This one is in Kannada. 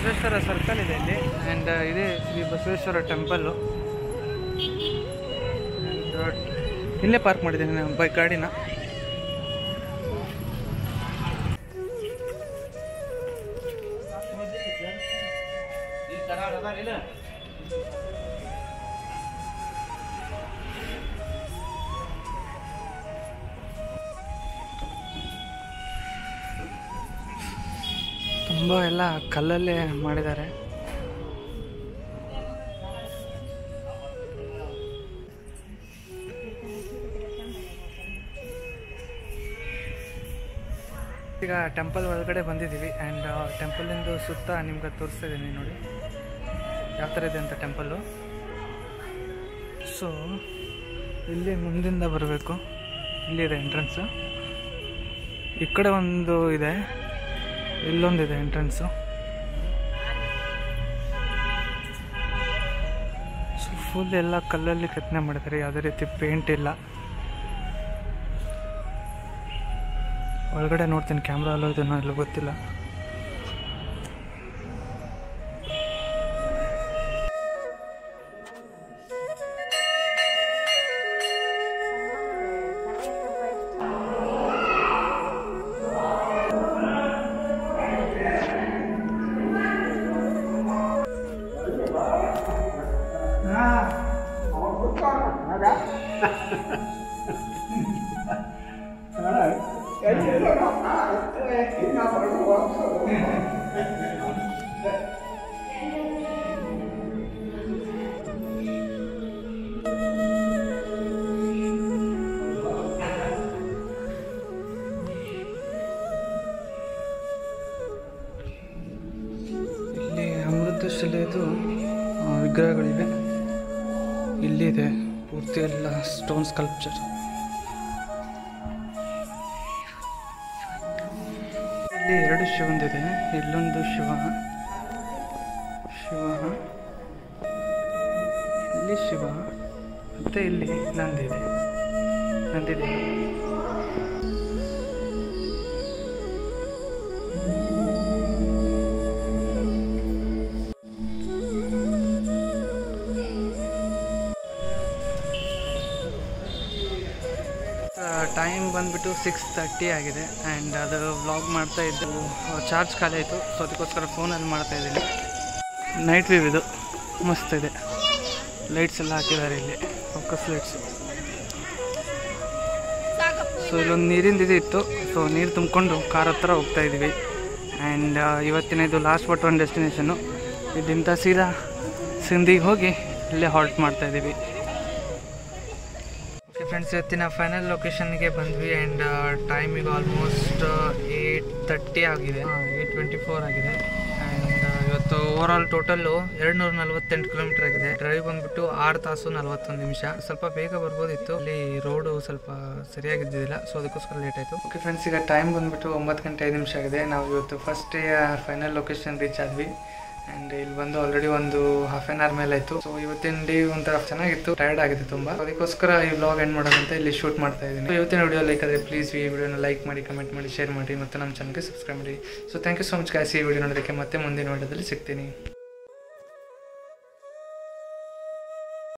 ಬಸವೇಶ್ವರ ಸರ್ಕಲ್ ಇದೆ ಇಲ್ಲಿ ಆ್ಯಂಡ್ ಇದೆ ಶ್ರೀ ಬಸವೇಶ್ವರ ಟೆಂಪಲ್ಲು ಇಲ್ಲೇ ಪಾರ್ಕ್ ಮಾಡಿದ್ದೀನಿ ನಾನು ಬೈಕ್ ಗಾಡಿನ ತುಂಬ ಎಲ್ಲ ಕಲ್ಲಲ್ಲೇ ಮಾಡಿದ್ದಾರೆ ಈಗ ಟೆಂಪಲ್ ಒಳಗಡೆ ಬಂದಿದ್ದೀವಿ ಆ್ಯಂಡ್ ಟೆಂಪಲಿಂದು ಸುತ್ತ ನಿಮ್ಗೆ ತೋರಿಸ್ತಾ ಇದ್ದೀನಿ ನೋಡಿ ಯಾವ ಥರ ಇದೆ ಅಂತ ಟೆಂಪಲ್ಲು ಸೊ ಇಲ್ಲಿ ಮುಂದಿಂದ ಬರಬೇಕು ಇಲ್ಲಿದೆ ಎಂಟ್ರೆನ್ಸು ಈ ಕಡೆ ಒಂದು ಇದೆ ಇಲ್ಲೊಂದಿದೆ ಎಂಟ್ರೆನ್ಸು ಸೊ ಫುಲ್ ಎಲ್ಲ ಕಲ್ಲಲ್ಲಿ ಕೆತ್ತನೆ ಮಾಡಿದ್ದಾರೆ ಯಾವುದೇ ರೀತಿ ಪೇಂಟ್ ಇಲ್ಲ ಒಳಗಡೆ ನೋಡ್ತೀನಿ ಕ್ಯಾಮ್ರಾ ಅಲ್ಲೋ ಇದನ್ನೋ ಇಲ್ಲ ಗೊತ್ತಿಲ್ಲ ಇಲ್ಲಿ ಅಮೃತ ಶಿಲೆದು ಆ, ವಿಗ್ರಹಗಳಿವೆ ಇಲ್ಲಿದೆ ಪೂರ್ತಿ ಎಲ್ಲ ಸ್ಟೋನ್ ಸ್ಕಲ್ಪ್ಚರ್ ಇಲ್ಲಿ ಎರಡು ಶಿವಂದಿದೆ ಇಲ್ಲೊಂದು ಶಿವ ಶಿವ ಇಲ್ಲಿ ಶಿವ ಮತ್ತೆ ಇಲ್ಲಿ ನಂದಿದೆ ನಂದಿದೆ ಟೈಮ್ ಬಂದ್ಬಿಟ್ಟು ಸಿಕ್ಸ್ ತರ್ಟಿ ಆಗಿದೆ ಆ್ಯಂಡ್ ಅದು ವ್ಲಾಗ್ ಮಾಡ್ತಾ ಇದ್ದು ಚಾರ್ಜ್ ಖಾಲಿ ಆಯಿತು ಸೊ ಅದಕ್ಕೋಸ್ಕರ ಫೋನಲ್ಲಿ ಮಾಡ್ತಾ ಇದ್ದೀನಿ ನೈಟ್ ವ್ಯೂ ಇದು ಮಸ್ತ್ ಇದೆ ಲೈಟ್ಸ್ ಎಲ್ಲ ಹಾಕಿದ್ದಾರೆ ಇಲ್ಲಿ ಫೋಕಸ್ ಲೈಟ್ಸ್ ಸೊ ಇಲ್ಲೊಂದು ನೀರಿಂದ ಇದು ಇತ್ತು ಸೊ ನೀರು ತುಂಬಿಕೊಂಡು ಕಾರ್ ಹತ್ರ ಹೋಗ್ತಾ ಇದ್ದೀವಿ ಆ್ಯಂಡ್ ಇವತ್ತಿನ ಇದು ಲಾಸ್ಟ್ ಬಟ್ ಒನ್ ಡೆಸ್ಟಿನೇಷನ್ನು ಇಲ್ಲಿಂದ ಸೀದಾ ಸಿಂಧಿಗೆ ಹೋಗಿ ಇಲ್ಲೇ ಹಾಲ್ಟ್ ಮಾಡ್ತಾ ಇದ್ದೀವಿ ಓಕೆ ಫ್ರೆಂಡ್ಸ್ ಇವತ್ತಿನ ಫೈನಲ್ ಲೊಕೇಶನ್ಗೆ ಬಂದ್ವಿ ಆ್ಯಂಡ್ ಟೈಮಿಗೆ ಆಲ್ಮೋಸ್ಟ್ ಏಯ್ಟ್ ತರ್ಟಿ ಆಗಿದೆ ಏಯ್ಟ್ ಟ್ವೆಂಟಿ ಫೋರ್ ಆಗಿದೆ ಆ್ಯಂಡ್ ಇವತ್ತು ಓವರ್ ಆಲ್ ಟೋಟಲ್ಲು ಎರಡು ನೂರ ನಲ್ವತ್ತೆಂಟು ಕಿಲೋಮೀಟರ್ ಆಗಿದೆ ಡ್ರೈವ್ ಬಂದ್ಬಿಟ್ಟು ಆರು ತಾಸು ನಲ್ವತ್ತೊಂದು ನಿಮಿಷ ಸ್ವಲ್ಪ ಬೇಗ ಬರ್ಬೋದಿತ್ತು ಅಲ್ಲಿ ರೋಡು ಸ್ವಲ್ಪ ಸರಿಯಾಗಿದ್ದಿಲ್ಲ ಸೊ ಅದಕ್ಕೋಸ್ಕರ ಲೇಟ್ ಆಯಿತು ಓಕೆ ಫ್ರೆಂಡ್ಸ್ ಈಗ ಟೈಮ್ ಬಂದ್ಬಿಟ್ಟು ಒಂಬತ್ತು ಗಂಟೆ ಐದು ನಿಮಿಷ ಆಗಿದೆ ನಾವು ಇವತ್ತು first day final location reach ಆದ್ವಿ ಆ್ಯಂಡ್ ಇಲ್ಲಿ ಬಂದು ಆಲ್ರೆಡಿ ಒಂದು ಹಾಫ್ ಆನ್ ಅವರ್ ಮೇಲೆ ಆಯಿತು ಸೊ ಇವತ್ತಿನ ಡೇ ಒಂಥರ ಚೆನ್ನಾಗಿತ್ತು ಟೈರ್ಡ್ ಆಗಿದೆ ತುಂಬ ಅದಕ್ಕೋಸ್ಕರ ಈ ವ್ಲಾಗ್ ಎಂಡ್ ಮಾಡೋಣ ಅಂತ ಇಲ್ಲಿ ಶೂಟ್ ಮಾಡ್ತಾ ಇದ್ದೀನಿ So, ಇವತ್ತಿನ ವಿಡಿಯೋ ಲೈಕ್ ಆದರೆ ಪ್ಲೀಸ್ ಈ ವಿಡಿಯೋನ ಲೈಕ್ ಮಾಡಿ ಕಮೆಂಟ್ ಮಾಡಿ ಶೇರ್ ಮಾಡಿ ಮತ್ತು ನಮ್ಮ ಚಾನಲ್ಗೆ ಸಬ್ಸ್ಕ್ರೈಬ್ ಮಾಡಿ so thank you so much guys ಈ ವಿಡಿಯೋ ನೋಡೋದಕ್ಕೆ ಮತ್ತೆ ಮುಂದಿನ ವಿಡಿಯೋದಲ್ಲಿ ಸಿಗ್ತೀನಿ